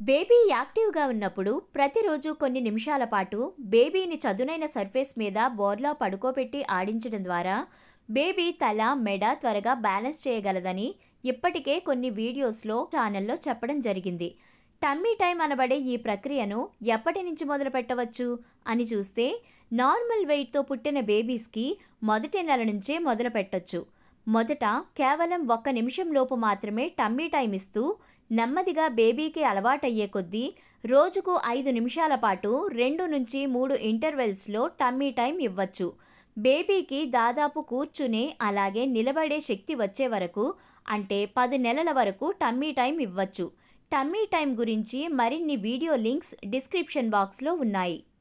baby యాక్టివ్గా ఉన్నప్పుడు ప్రతిరోజు కొన్ని నిమిషాల పాటు బేబీని చదునైన సర్ఫేస్ మీద బోర్లా పడుకోబెట్టి ఆడించడం ద్వారా బేబీ తల మెడ త్వరగా బ్యాలెన్స్ చేయగలదని ఇప్పటికే కొన్ని వీడియోస్లో ఛానల్లో చెప్పడం జరిగింది టమ్మీ టైం అనబడే ఈ ప్రక్రియను ఎప్పటి నుంచి మొదలు పెట్టవచ్చు అని చూస్తే నార్మల్ వెయిట్తో పుట్టిన బేబీస్కి మొదటి నెల నుంచే మొదలు పెట్టొచ్చు మొదట కేవలం ఒక్క నిమిషం లోపు మాత్రమే టమ్మీ టైం ఇస్తూ నెమ్మదిగా బేబీకి అలవాటయ్యే కొద్దీ రోజుకు ఐదు నిమిషాల పాటు రెండు నుంచి మూడు ఇంటర్వెల్స్లో టమ్మీ టైం ఇవ్వచ్చు బేబీకి దాదాపు కూర్చునే అలాగే నిలబడే శక్తి వచ్చే వరకు అంటే పది నెలల వరకు టమ్మీ టైం ఇవ్వచ్చు టమ్మీ టైం గురించి మరిన్ని వీడియో లింక్స్ డిస్క్రిప్షన్ బాక్స్లో ఉన్నాయి